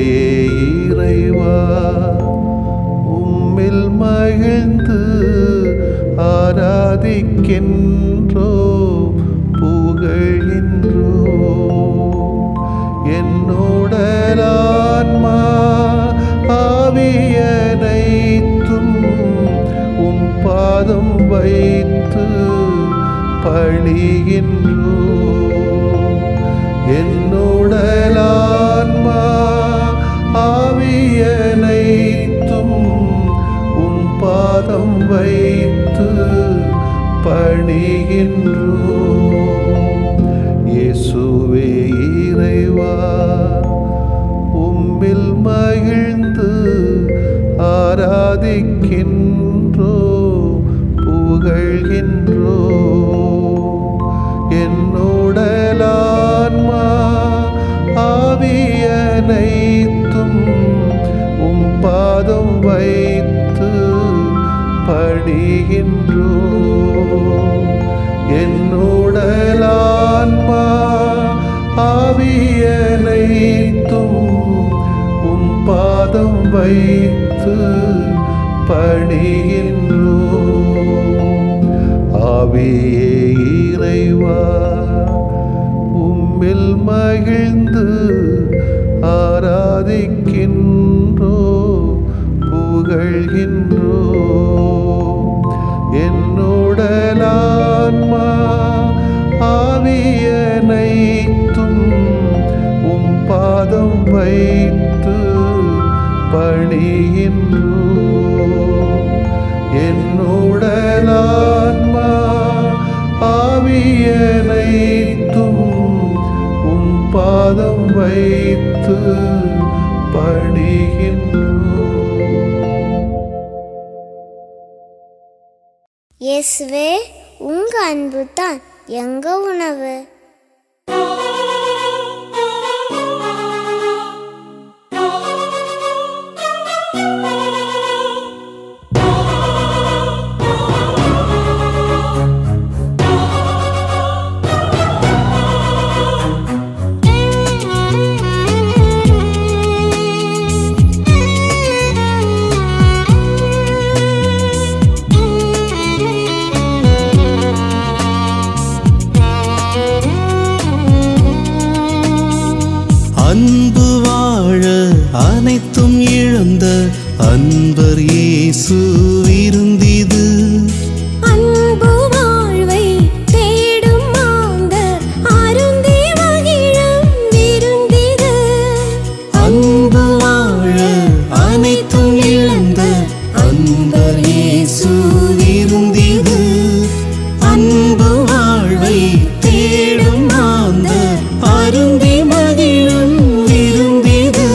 இறைவா உம்மில் மகிழ்ந்து ஆராதிக்கின்றோ புகழ்கின்றோ என்னுடலான்மா ஆவியனைத்தும் உம் பாதம் வைத்து பணிகின்றோ என்னுடலான்மா ஆவியனைத்தும் உம் பாதம் வைத்து பணிகின்றோ இயேசுவே இறைவா உம்மில் மகிழ்ந்து ஆராதிக்கின்றோ புகழ்கின்றோ என்னுடலான்மா ஆவியனைத்தும் உம் பாதம் வைத்து பணிகின்றோ என்னுடலான்மா ஆவியனைத்தும் உம் பாதம் வைத்து பணிகின்றோ ஆவியே இறைவா உம்மில் மகிழ்ந்து ஆராதிக்கின்றோ புகழ்கின்றோ என்னுடலான்மா ஆவியனைத்தும் உம் பாதம் வைத்து பணிகின்றோ என்னுடலான்மா ஆவியனைத்தும் உம் பாதம் வைத்து பணிகின்றோ இயேசுவே உங்க அன்பு தான் எங்க உணவு அன்பு வாழ அனைத்தும் இழந்த அன்பர் இயேசு விருந்திது அன்பு வாழ்வை தேடும் மாந்தர் அருந்தி மகிழும் விருந்திது அன்பு வாழ அனைத்தும் இழந்த அன்பர் இயேசு விருந்திது அன்பு வாழ்வை தேடும் மாந்தர் அருந்தி மகிழும் விருந்திது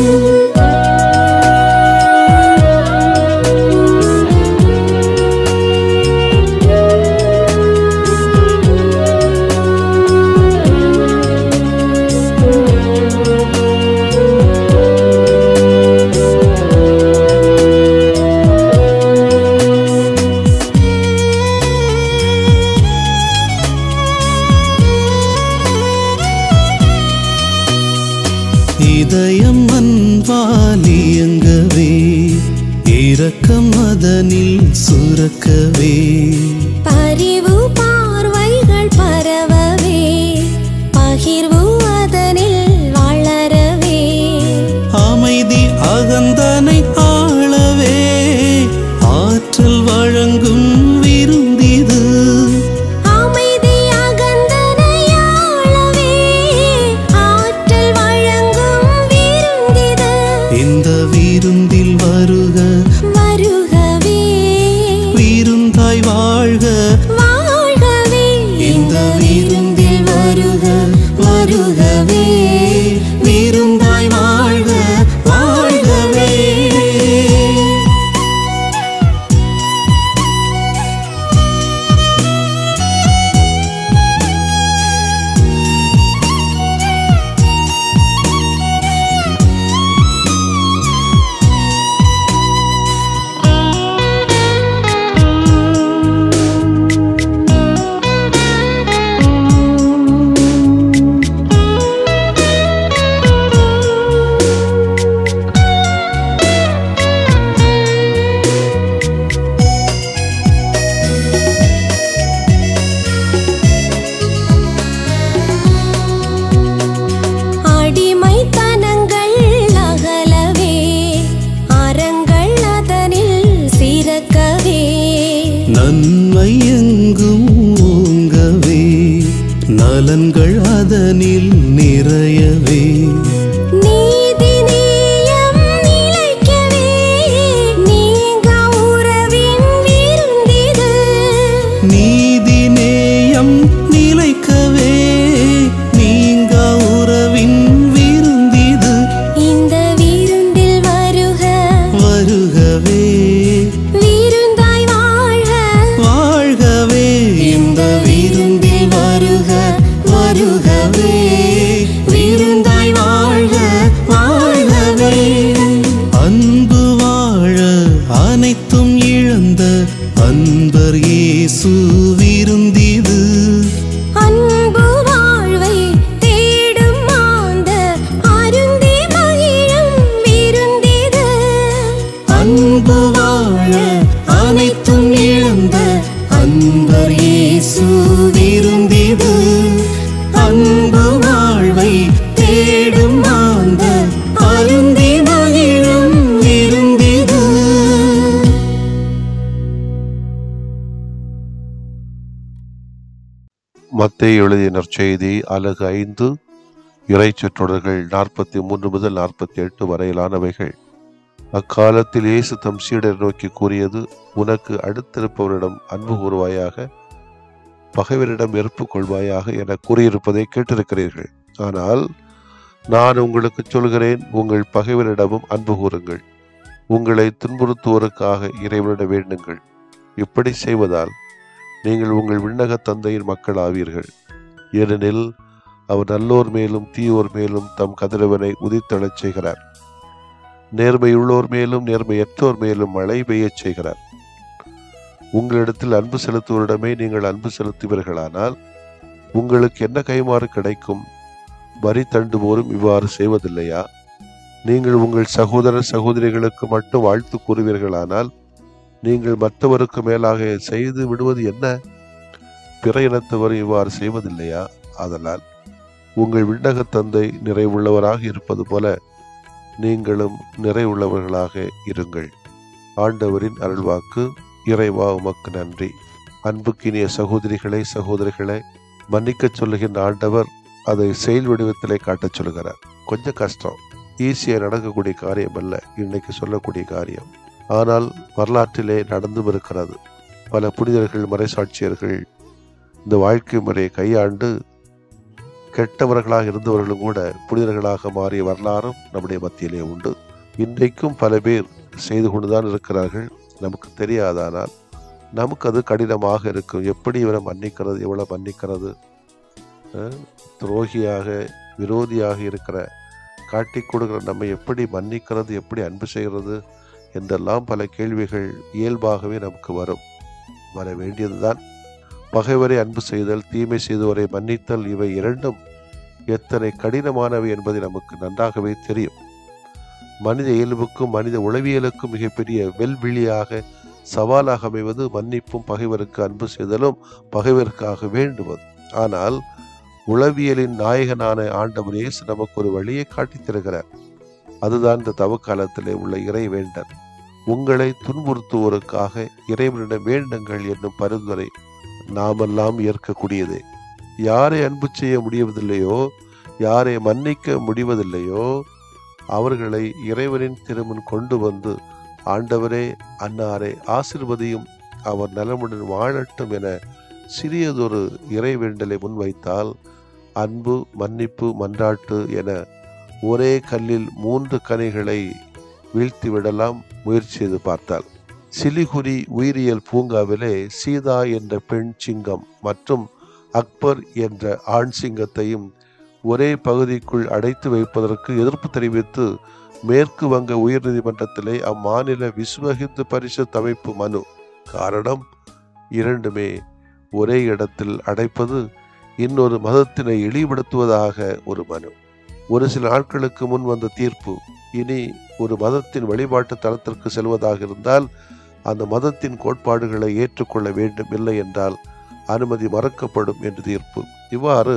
இதயம் அன்பாலியங்கவே இரக்கம் அதனில் சுரக்கவே பரிவு பார்வைகள் பரவவே பகிர்வு அதனில் வளரவே அமைதி அகந்தனை ஆளவே ஆற்றல் வழங்கும் விருந்திது அமைதி அகந்தனையாளவே ஆற்றல் வழங்கும் விருந்திது இந்த விருந்தில் வருக வருகவே விருந்தாய் வாழ்க வாழ்கவே நீதி நேயம் நிலைக்கவே நீங்கா உறவின் விருந்திது நீதி நேயம் நிலைக்கவே நீங்க உறவின் விருந்திது இந்த விருந்தில் வருக வருகவே விருந்தாய் வாழ்க வாழ்கவே இந்த விருந்தில் வருக வருகவே விருந்தாய் வாழ்க வாழ்கவே அன்பு வாழ அனைத்தும் இழந்த அன்பர் இயேசு விருந்திது அன்பு வாழ்வை தேடும் மாந்த அருந்தி மகிழும் விருந்திது அன்பு வாழ அனைத்தும் இழந்த அன்பர் இயேசு விருந்திது அன்பு வாழ்வை தேடும் மாந்த அருந்தி மகிழும் விருந்திது மத்தேயு எழுதிய நற்செய்தி அலகு ஐந்து இறைச்சொற்றொடர்கள் நாற்பத்தி மூன்று முதல் நாற்பத்தி எட்டு வரையிலானவைகள் அக்காலத்தில் இயேசு தம் சீடர் நோக்கி கூறியது உனக்கு அடுத்திருப்பவரிடம் அன்பு கூறுவாயாக பகைவரிடம் வெறுப்பு கொள்வாயாக என கூறியிருப்பதை கேட்டிருக்கிறீர்கள் ஆனால் நான் உங்களுக்கு சொல்கிறேன் உங்கள் பகைவரிடமும் அன்பு கூறுங்கள் உங்களை துன்புறுத்துவோருக்காக இறைவனிடம் வேண்டுங்கள் இப்படி செய்வதால் நீங்கள் உங்கள் விண்ணக தந்தையின் மக்கள் ஆவீர்கள் ஏனெனில் அவர் நல்லோர் மேலும் தீயோர் மேலும் தம் கதிரவனை உதித்தெழச் செய்கிறார் நேர்மையுள்ளோர் மேலும் நேர்மையற்றோர் மேலும் மழை பெய்யச் செய்கிறார் உங்களிடத்தில் அன்பு செலுத்துவோரிடமே நீங்கள் அன்பு செலுத்துவீர்களானால் உங்களுக்கு என்ன கைமாறு கிடைக்கும் வரி தண்டுவோரும் இவ்வாறு செய்வதில்லையா நீங்கள் உங்கள் சகோதர சகோதரிகளுக்கு மட்டும் வாழ்த்து கூறுவீர்களானால் நீங்கள் மற்றவருக்கு மேலாக செய்து விடுவது என்ன பிற இனத்தவர் இவ்வாறு செய்வதில்லையா ஆதலால் உங்கள் விண்ணக தந்தை நிறைவுள்ளவராக இருப்பது போல நீங்களும் நிறைவுள்ளவர்களாக இருங்கள் ஆண்டவரின் அருள்வாக்கு இறைவா உமக்கு நன்றி அன்புக்கினிய சகோதரிகளே சகோதரிகளே மன்னிக்கச் சொல்லுகின்ற ஆண்டவர் அதை செயல் வடிவத்திலே காட்டச் சொல்லுகிறார் கொஞ்சம் கஷ்டம் ஈஸியாக நடக்கக்கூடிய காரியம் அல்ல இன்னைக்கு சொல்லக்கூடிய காரியம் ஆனால் வரலாற்றிலே நடந்தும் இருக்கிறது பல புனிதர்கள் மறைசாட்சியர்கள் இந்த வாழ்க்கை முறையை கையாண்டு கெட்டவர்களாக இருந்தவர்களும் கூட புனிதர்களாக மாறிய வரலாறும் நம்முடைய மத்தியிலே உண்டு இன்றைக்கும் பல பேர் செய்து கொண்டுதான் இருக்கிறார்கள் நமக்கு தெரியாதானால் நமக்கு அது கடினமாக இருக்கும் எப்படி இவரை மன்னிக்கிறது எவ்வளவு மன்னிக்கிறது அஹ், துரோகியாக விரோதியாக இருக்கிற காட்டி கொடுக்கிற நம்மை எப்படி மன்னிக்கிறது எப்படி அன்பு செய்கிறது என்றெல்லாம் பல கேள்விகள் இயல்பாகவே நமக்கு வரும் வர வேண்டியதுதான் பகைவரை அன்பு செய்தல் தீமை செய்தவரை மன்னித்தல் இவை இரண்டும் எத்தனை கடினமானவை என்பதை நமக்கு நன்றாகவே தெரியும் மனித இயல்புக்கும் மனித உளவியலுக்கும் மிகப்பெரிய வெல்விழியாக சவாலாக அமைவது மன்னிப்பும் பகைவருக்கு அன்பு செய்தலும் பகைவருக்காக வேண்டுவது ஆனால் உளவியலின் நாயகனான ஆண்டவர் இயேசு நமக்கு ஒரு வழியை காட்டித் தருகிறார் அதுதான் இந்த தவக்காலத்திலே உள்ள இறை வேண்டல் உங்களை துன்புறுத்துவோருக்காக இறைவனிடம் வேண்டுங்கள் என்னும் பரிந்துரை நாமெல்லாம் ஏற்கக்கூடியதே யாரை அன்பு செய்ய முடியவதில்லையோ யாரை மன்னிக்க முடிவதில்லையோ அவர்களை இறைவனின் திருமுன் கொண்டு வந்து ஆண்டவரே அன்னாரை ஆசிர்வதியும் அவர் நலமுடன் வாழட்டும் என சிறியதொரு இறைவேண்டலை முன்வைத்தால் அன்பு மன்னிப்பு மன்றாட்டு என ஒரே கல்லில் மூன்று கனிகளை வீழ்த்தி விடலாம் முயற்சி செய்து பார்த்தால் சிலிகுரி உயிரியல் பூங்காவிலே சீதா என்ற பெண் சிங்கம் மற்றும் அக்பர் என்ற ஆண் சிங்கத்தையும் ஒரே பகுதிக்குள் அடைத்து வைப்பதற்கு எதிர்ப்பு தெரிவித்து மேற்கு வங்க உயர்நீதிமன்றத்திலே அம்மாநில விஸ்வ ஹிந்து பரிஷத் அமைப்பு மனு காரணம் இரண்டுமே ஒரே இடத்தில் அடைப்பது இன்னொரு மதத்தினை இழிவுபடுத்துவதாக ஒரு மனு ஒரு சில நாட்களுக்கு முன் வந்த தீர்ப்பு இனி ஒரு மதத்தின் வழிபாட்டு தளத்திற்கு செல்வதாக இருந்தால் அந்த மதத்தின் கோட்பாடுகளை ஏற்றுக்கொள்ள வேண்டும் இல்லை என்றால் அனுமதி மறுக்கப்படும் என்று தீர்ப்பு இவ்வாறு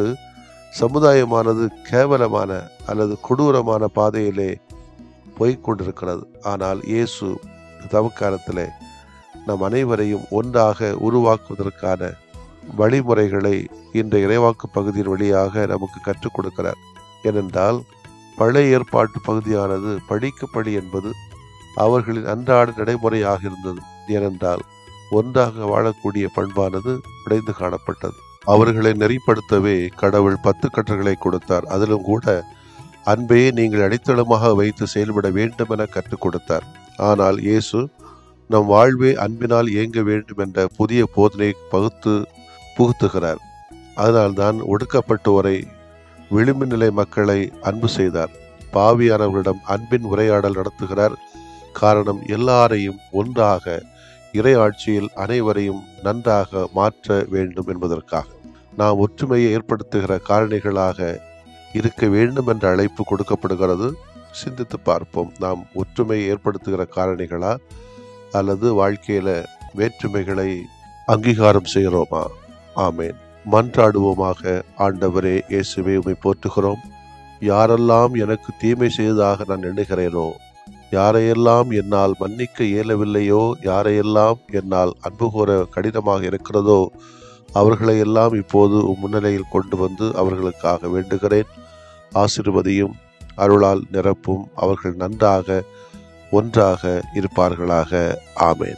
சமுதாயமானது கேவலமான அல்லது கொடூரமான பாதையிலே போய்க் கொண்டிருக்கிறது ஆனால் இயேசு தவக்காலத்திலே நம் அனைவரையும் ஒன்றாக உருவாக்குவதற்கான வழிமுறைகளை இந்த இறைவாக்கு பகுதியின் வழியாக நமக்கு கற்றுக் கொடுக்கிறார் ஏனென்றால் பழைய ஏற்பாட்டு பகுதியானது படிக்கு படி என்பது அவர்களின் அன்றாட நடைமுறையாக இருந்தது ஏனென்றால் ஒன்றாக வாழக்கூடிய பண்பானது உடைந்து காணப்பட்டது அவர்களை நெறிப்படுத்தவே கடவுள் பத்து கட்டளைகளை கொடுத்தார் அதிலும் கூட அன்பையே நீங்கள் அடித்தளமாக வைத்து செயல்பட வேண்டும் என கற்றுக் கொடுத்தார் ஆனால் இயேசு நம் வாழ்வே அன்பினால் இயங்க வேண்டும் என்ற புதிய போதனையை பகுத்து புகுத்துகிறார் அதனால்தான் ஒடுக்கப்பட்டோரை விளிம்பு நிலை மக்களை அன்பு செய்தார் பாவியானவர்களிடம் அன்பின் உரையாடல் நடத்துகிறார் காரணம் எல்லாரையும் ஒன்றாக இறை ஆட்சியில் அனைவரையும் நன்றாக மாற்ற வேண்டும் என்பதற்காக நாம் ஒற்றுமையை ஏற்படுத்துகிற காரணிகளாக இருக்க வேண்டும் என்ற அழைப்பு கொடுக்கப்படுகிறது சிந்தித்து பார்ப்போம் நாம் ஒற்றுமையை ஏற்படுத்துகிற காரணிகளா அல்லது வாழ்க்கையில வேற்றுமைகளை அங்கீகாரம் செய்கிறோமா ஆமேன் மன்றாடுவோமாக ஆண்டவரே இயேசுவே உம்மை போற்றுகிறோம் யாரெல்லாம் எனக்கு தீமை செய்ததாக நான் எண்ணுகிறேனோ யாரையெல்லாம் என்னால் மன்னிக்க இயலவில்லையோ யாரையெல்லாம் என்னால் அன்பு கூற கடினமாக இருக்கிறதோ அவர்களையெல்லாம் இப்போது உம் முன்னிலையில் கொண்டு வந்து அவர்களுக்காக வேண்டுகிறேன் ஆசிர்வதியும் அருளால் நிரப்பும் அவர்கள் நன்றாக ஒன்றாக இருப்பார்களாக ஆமேன்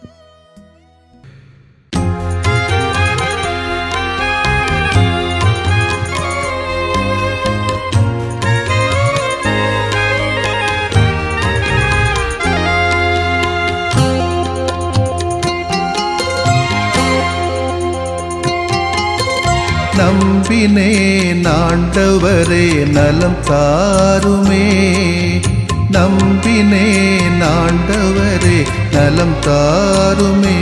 நம்பினே நாண்டவரே நலம் தாருமே நம்பினே நாண்டவரே நலம் தாருமே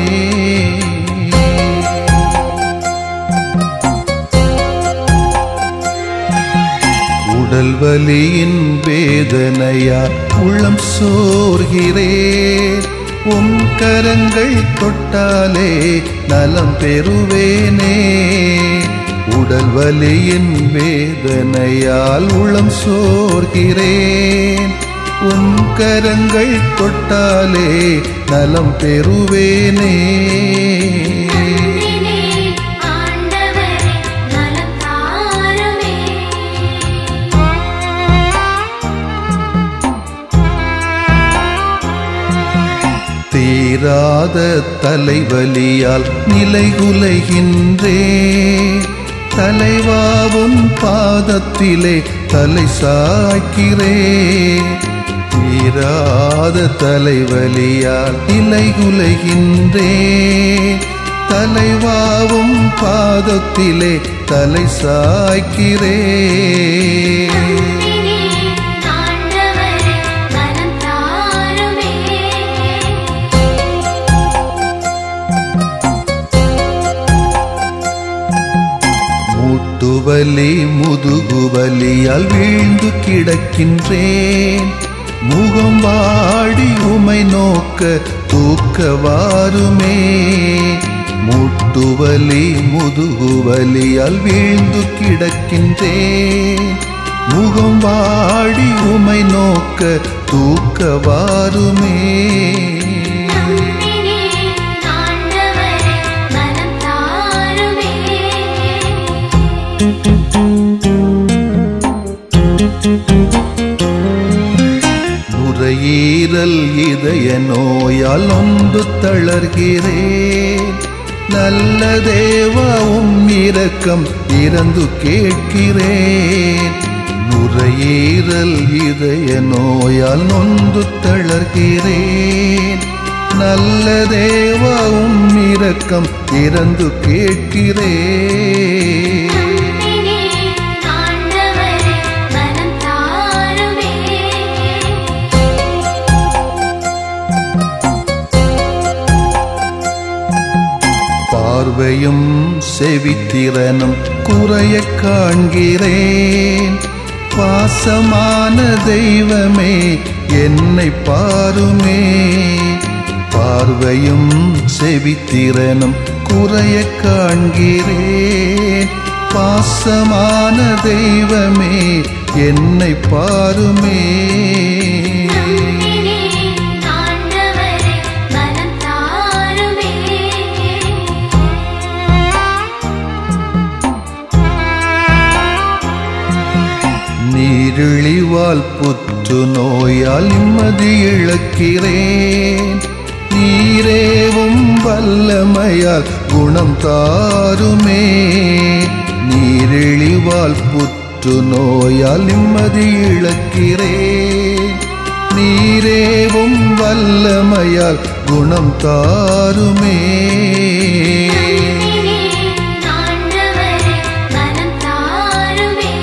உடல் வலியின் வேதனையா உள்ளம் சோர்கிறேன் உம் கரங்கள் தொட்டாலே நலம் பெறுவேனே உடல் வலியின் வேதனையால் உளம் சோர்கிறேன் உம் கரங்கள் தொட்டாலே நலம் பெறுவேனே நம்பினே ஆண்டவரே நலம் தாருமே தீராத தலைவலியால் நிலைகுலைகின்றேன் தலைவாவும் பாதத்திலே தலை சாய்க்கிறேன் தீராத தலைவலியால் நிலைகுலைகின்றேன் தலைவாவும் பாதத்திலே தலை சாய்க்கிறேன் நம்பினே ஆண்டவரே நலம் தாருமே மூட்டுவலி முதுகுவலியால் வீழ்ந்து கிடக்கின்றேன் முகம் வாடி உமை நோக்க தூக்க வாருமே மூட்டுவலி முதுகுவலியால் வீழ்ந்து கிடக்கின்றேன் முகம் வாடி உமை நோக்க தூக்க வாருமே நம்பினே ஆண்டவரே நலம் தாருமே நுரையீரல் இதய நோயால் ஒன்று தளர்கிறேன் நல்ல தேவாவும் இரக்கம் இறந்து கேட்கிறேன் நுரையீரல் இதய நோயால் நொந்து தளர்கிறேன் நல்ல தேவாவும் இரக்கம் இறந்து கேட்கிறேன் நம்பினே ஆண்டவரே நலம் தாருமே பார்வையும் செவித்திறனும் குறைய காண்கிறேன் பாசமான தெய்வமே என்னை பாருமே பார்வையும் செவித்திறனும் குறைய காண்கிறேன் பாசமான தெய்வமே என்னை பாருமே நம்பினே ஆண்டவரே நலம் தாருமே நீரிழி நீரிழிவால் புற்று நோயால் நிம்மதி இழக்கிறேன் நீரேவும் வல்லமையால் குணம் தாருமே நீரிழிவால் புற்று நோயால் நிம்மதி இழக்கிறேன் நீரேவும் வல்லமையால் குணம் தாருமே ஆண்டவரே மனம் தாருமே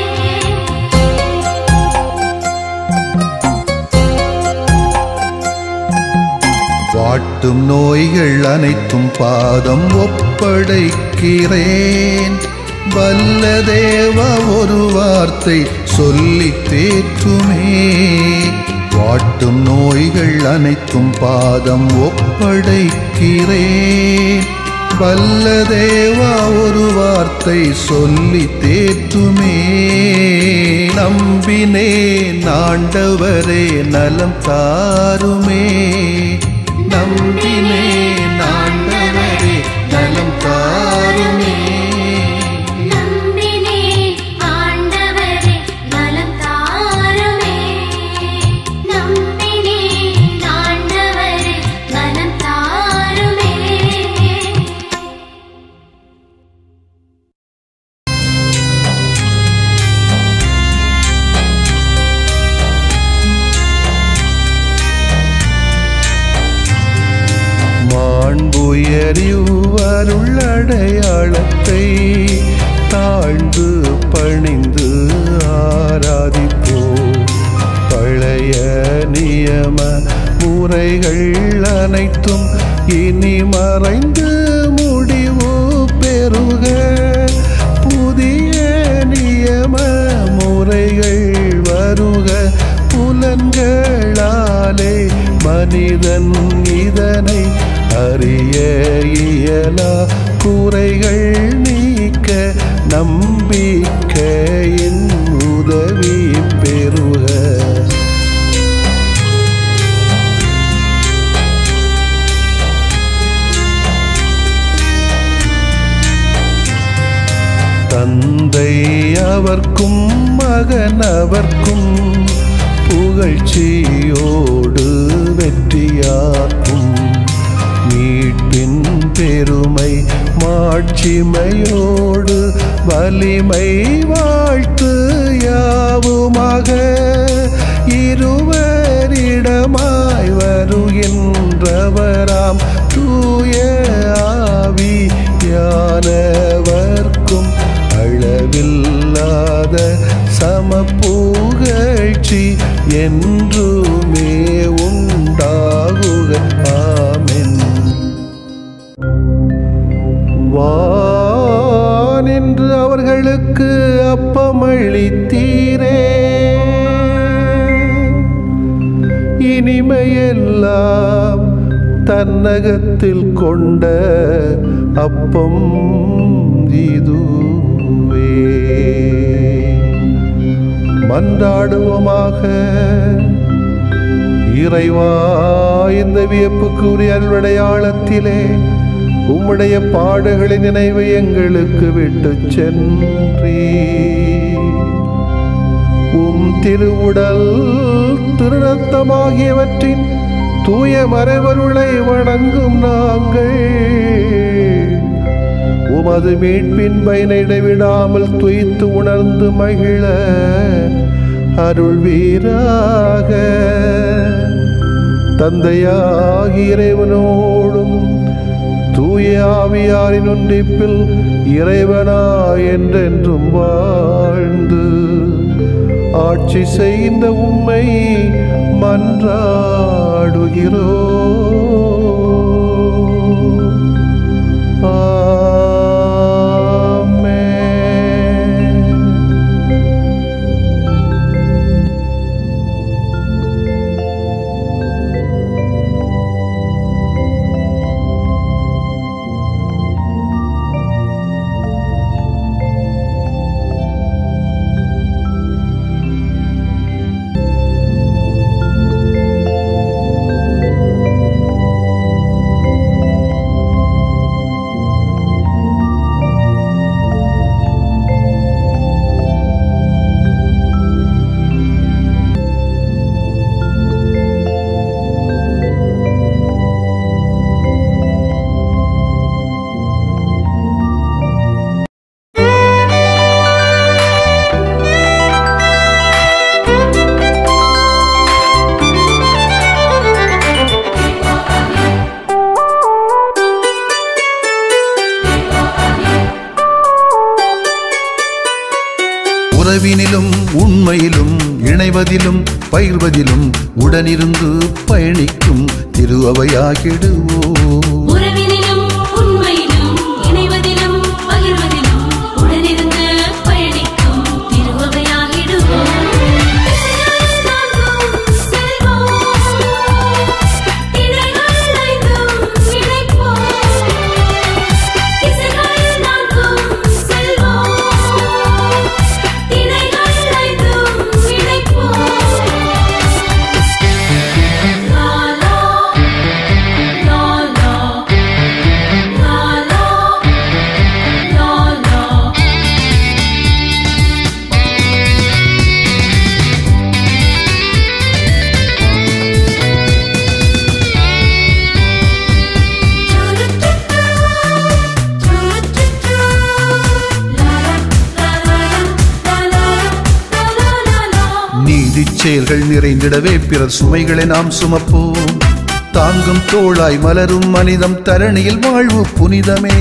வாட்டும் நோய்கள் அனைத்தும் பாதம் ஒப்படைக்கிறேன் வல்ல தேவா ஒரு வார்த்தை சொல்லி தேற்றுமே வாட்டும் நோய்கள் அனைத்தும் பாதம் ஒப்படைக்கிறேன் வல்ல தேவா ஒரு வார்த்தை சொல்லி தேற்றுமே நம்பினே ஆண்டவரே நலம் தாருமே நம்பினே ஆண்டவரே நலம் தாருமே நம்பினே ஆண்டவரே நலம் தாருமே நம்பினே ஆண்டவரே நலம் தாருமே மாண்புயரிவருள்ளடையாளத்தை தாழ்ந்து பணிந்து ஆராதிப்போ பழைய நியம முறைகள் அனைத்தும் இனி மறைந்து முடிவு பெறுக புதிய நியம முறைகள் வருக புலன்களாலே மனிதன் இதனை அறிய இயலா குறைகள் நீக்க நம்பிக்கையின் உதவி பெறுக தந்தை அவர்க்கும் மகன் அவர்க்கும் புகழ்ச்சியோடு வெற்றியாக்கும் மீட்பின் பெருமை மாட்சிமையோடு வலிமை வாழ்த்து யாவுமாக இருவரிடமாய் வருகின்றவராம் தூய ஆவி யானவர்க்கும் அளவில்லாத சமப்புகழ்ச்சி என்றுமே உண்டாகுக ஆமென் வானின்று அவர்களுக்கு அப்பமளித்தீரே இனிமையெல்லாம் தன்னகத்தில் கொண்ட அப்பம் இதுவே மன்றாடுவோமாக இறைவா இந்த வியப்புக்குரிய அல்வடையாளத்திலே உம்முடைய பாடுகளின் நினைவை எங்களுக்கு விட்டு சென்றீ உம் திருவுடல் திருநத்தமாகியவற்றின் தூய மறைவருளை வணங்கும் நாங்கள் உமது மீட்பின் பயனை இடைவிடாமல் துய்த்து உணர்ந்து மகிழ அருள்வீராக தந்தையாகி இறைவனோடும் தூய ஆவியாரின் ஒன்றிப்பில் இறைவனா என்றென்றும் வாழ்ந்து ஆட்சி செய்கின்ற உம்மை மன்றாடுகிறோ உறவினிலும் உண்மையிலும் இணைவதிலும் பயிர்வதிலும் உடனிருந்து பயணிக்கும் திரு அவையாகிடுவோம் உறவினிலும் உண்மையிலும் இணைவதிலும் பகிர்வதிலும் உடனிருந்து பயணிக்கும் திருவகையாகிடுவோம் நீதிச் செயல்கள் நிறைந்திடவே பிறர் சுமைகளை நாம் சுமப்போம் தாங்கும் தோளாய் மலரும் மனிதம் தரணியில் வாழ்வு புனிதமே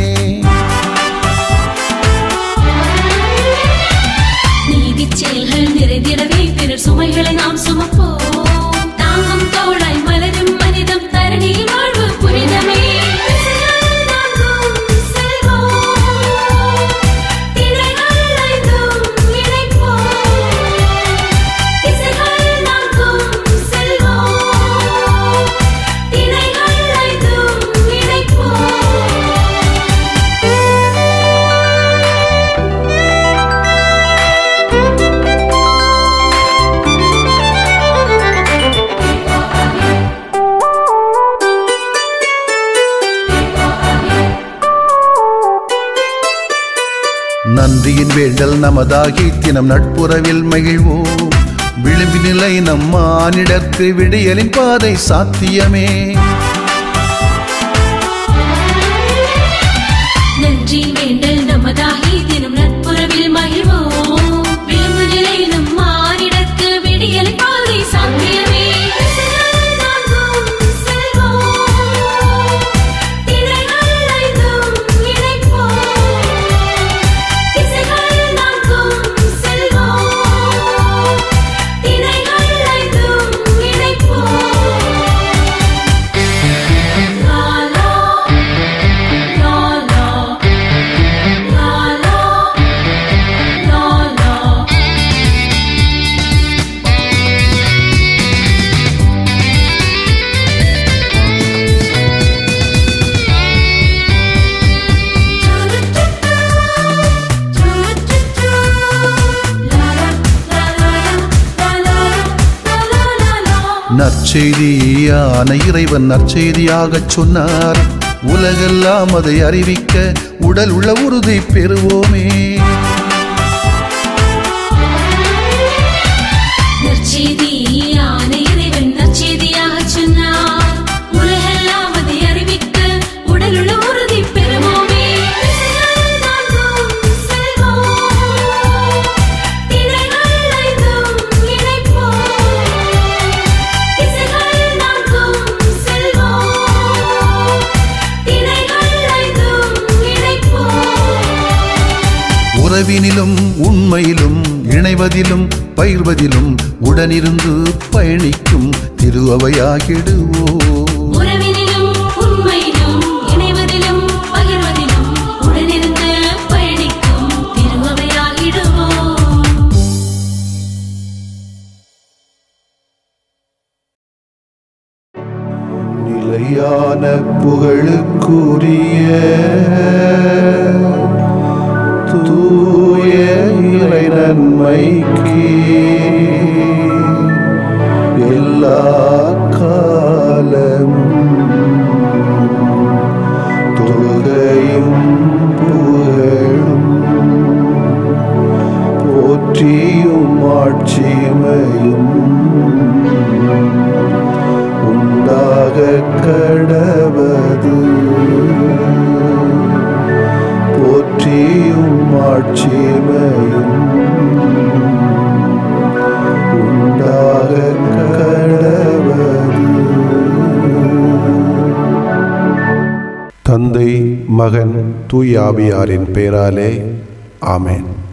நீதிச் செயல்கள் நிறைந்திடவே பிறர் சுமைகளை நாம் சுமப்போம் தாங்கும் தோளாய் மலரும் மனிதம் தரணியில் வாழ்வு புனிதமே நன்றியின் வேண்டல் நமதாகி தினம் நட்புறவில் மகிழ்வோம் விளிம்பு நிலை நம் மானிடற்கு விடியலின் பாதை சாத்தியமே நன்றி வேண்டல் நமதாகி தினம் நட்புறவில் மகிழ்வோம் விளிம்பு நிலை நம் மானிடற்கு விடியல் பாதை சாத்தியமே நற்செய்தியான இறைவன் நற்செய்தியாகச் சொன்னார் உலகெல்லாம் அதை அறிவிக்க உடல் உள்ள உறுதி பெறுவோமே நற்செய்தியான இறைவன் நற்செய்தியாகச் சொன்னார். உலகெல்லாம் அதை அறிவிக்க உடலுள்ள உறுதி பெறுவோமே. உறவினிலும் உண்மையிலும் இணைவதிலும் பயிர்வதிலும் உடனிருந்து பயணிக்கும் திரு அவையாகிடுவோம் உறவினிலும் உண்மையிலும் இணைவதிலும் பகிர்வதிலும் உடனிருந்து பயணிக்கும் திருவகையாகிடுவோம் நிலையான புகழுக்குரிய தூய இறை நன்மைக்கு எல்லா காலம் தொழுகையும் புகழும் போற்றியும் ஆட்சிமையும் உண்டாக கடவது போற்றியும் ஆட்சிமையும் உண்டாக கடவது தந்தை மகன் தூயாவியாரின் பெயராலே ஆமென்